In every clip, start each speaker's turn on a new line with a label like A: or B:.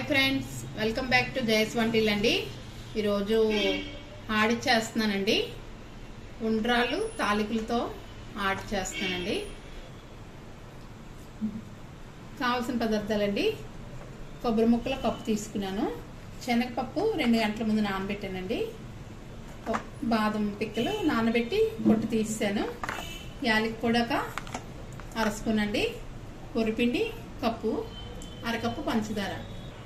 A: friends welcome back to జయస్ వంటిల్ అండి ఈరోజు ఆడి చేస్తున్నానండి ఉండ్రాళ్ళు తాలికలతో ఆడి చేస్తానండి కావాల్సిన పదార్థాలండి కొబ్బరి ముక్కల కప్పు తీసుకున్నాను శనగపప్పు రెండు గంటల ముందు నానబెట్టానండి పప్- బాదం పిక్కలు నానబెట్టి పొట్టు తీసాను యాలకి పొడక అర స్పూన్ అండి పొరిపిండి కప్పు అరకప్పు పంచదార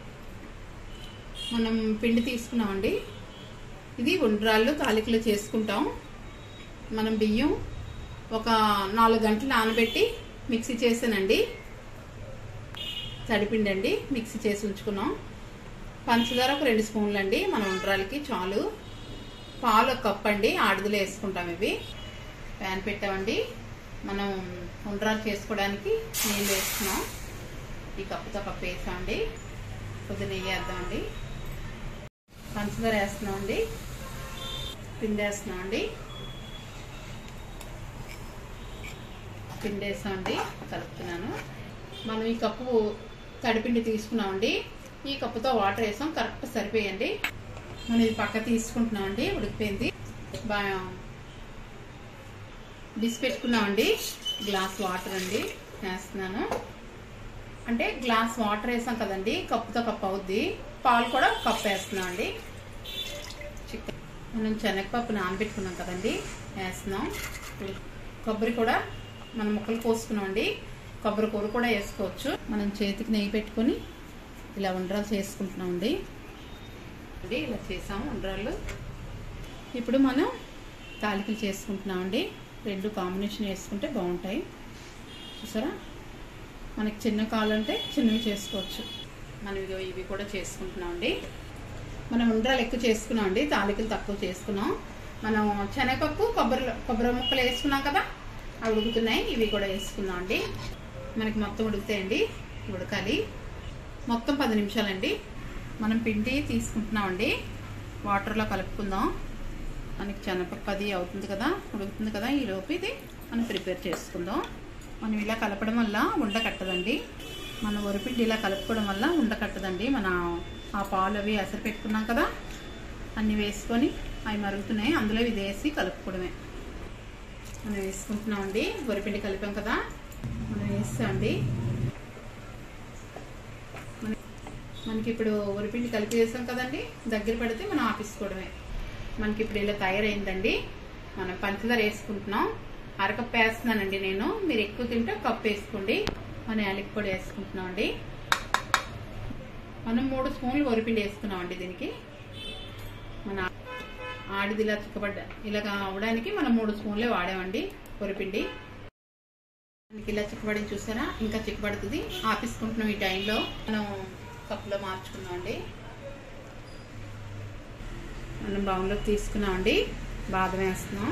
A: మనం పిండి తీసుకున్నామండి ఇది ఉండ్రాళ్ళు తాలికలు చేసుకుంటాం మనం బియ్యం ఒక నాలుగు గంటలు నానబెట్టి మిక్సీ చేసానండి తడిపిండి అండి మిక్సీ చేసి ఉంచుకున్నాం పంచదార ఒక రెండు స్పూన్లు అండి మన ఉండ్రాలకి చాలు పాలు ఒక కప్ అండి ఆడిదలో వేసుకుంటాం ఇవి ప్యాన్ పెట్టామండి మనం ఉండ్రాలు చేసుకోవడానికి నీళ్ళు వేస్తున్నాం ఈ కప్పుతో కప్పు వేసామండి కొద్దిగా నెయ్యి వేద్దామండి పంచదార వేస్తున్నామండి పిండి వేస్తున్నామండి పిండి వేసామండి కలుపుతున్నాను మనం ఈ కప్పు తడిపిండి తీసుకున్నామండి ఈ కప్పుతో వాటర్ వేసాం కరెక్ట్ సరిపోయండి మనం ఇది పక్క తీసుకుంటున్నామండి ఉడికిపోయింది బాగా డిస్ పెట్టుకున్నామండి గ్లాస్ వాటర్ అండి వేస్తున్నాను అంటే గ్లాస్ వాటర్ వేసాం కదండి కప్పుతో కప్ అవుద్ది పాలు కూడా కప్ వేస్తున్నాం అండి చికెన్ మనం శనగపప్పు నానబెట్టుకున్నాం కదండి వేస్తున్నాం కొబ్బరి కూడా మనం ముక్కలు కోసుకున్నాం అండి కొబ్బరి కూర కూడా వేసుకోవచ్చు మనం చేతికి నెయ్యి పెట్టుకొని ఇలా ఉండ్రాలు చేసుకుంటున్నాం అండి అండి ఇలా చేసాము ఉండ్రాళ్ళు ఇప్పుడు మనం తాలికలు చేసుకుంటున్నాం అండి రెండు కాంబినేషన్ వేసుకుంటే బాగుంటాయి చూసారా మనకి చిన్న కావాలంటే చిన్నవి చేసుకోవచ్చు మనం ఇదిగో ఇవి కూడా చేసుకుంటున్నాం అండి మనం ఉండ్రాలు ఎక్కువ చేసుకున్నాం అండి తాలికలు తక్కువ చేసుకున్నాం మనం శనగపప్పు కొబ్బరి కొబ్బరి ముక్కలు వేసుకున్నాం కదా అవి ఉడుకుతున్నాయి ఇవి కూడా వేసుకున్నాం అండి మనకి మొత్తం ఉడుకుతాయండి ఉడకాలి మొత్తం పది నిమిషాలండి మనం పిండి తీసుకుంటున్నాం అండి వాటర్లో కలుపుకుందాం మనకి శనగపప్పు అది అవుతుంది కదా ఉడుకుతుంది కదా ఈ లోపు ఇది మనం ప్రిపేర్ చేసుకుందాం మనం ఇలా కలపడం వల్ల ఉండ కట్టదండి మన వరిపిండి ఇలా కలుపుకోవడం వల్ల ఉండ కట్టదండి మన ఆ పాలు అవి ఎసరు పెట్టుకున్నాం కదా అన్ని వేసుకొని అవి మరుగుతున్నాయి అందులో ఇది వేసి కలుపుకోవడమే మనం వేసుకుంటున్నామండి వరిపిండి కలిపాం కదా మనం వేస్తామండి మన- మనకి ఇప్పుడు వరిపిండి కలిపి వేసాం కదండి దగ్గర పడితే మనం ఆపేసుకోవడమే మనకి ఇప్పుడు ఇలా తయారైందండి మనం పంచదార వేసుకుంటున్నాం అరకప్పు వేస్తున్నానండి నేను మీరు ఎక్కువ తింటే కప్పు వేసుకోండి మన యాలకి పొడి వేసుకుంటున్నాం అండి మనం మూడు స్పూన్లు వరిపిండి వేసుకున్నాం అండి దీనికి మన ఆడిది ఇలా చిక్కబడ్డ ఇలాగా అవడానికి మనం మూడు స్పూన్లే వాడామండి వరిపిండి మనకి ఇలా చిక్కబడి చూసారా ఇంకా చిక్కబడుతుంది ఆపేసుకుంటున్నాం ఈ టైంలో మనం కప్పులో మార్చుకున్నాం అండి మనం బౌన్లోకి తీసుకున్నాం అండి బాదం వేస్తున్నాం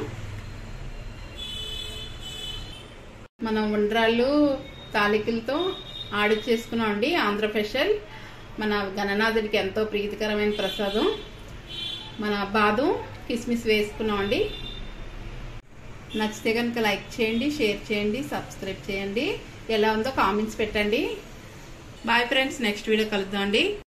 A: మనం ఉండ్రాళ్ళు తాలికలతో ఆడి చేసుకున్నాం అండి ఆంధ్ర స్పెషల్ మన గణనాథుడికి ఎంతో ప్రీతికరమైన ప్రసాదం మన బాదం కిస్మిస్ వేసుకున్నాం అండి నచ్చితే కనుక లైక్ చేయండి షేర్ చేయండి సబ్స్క్రైబ్ చేయండి ఎలా ఉందో కామెంట్స్ పెట్టండి బాయ్ ఫ్రెండ్స్ నెక్స్ట్ వీడియో కలుద్దాం అండి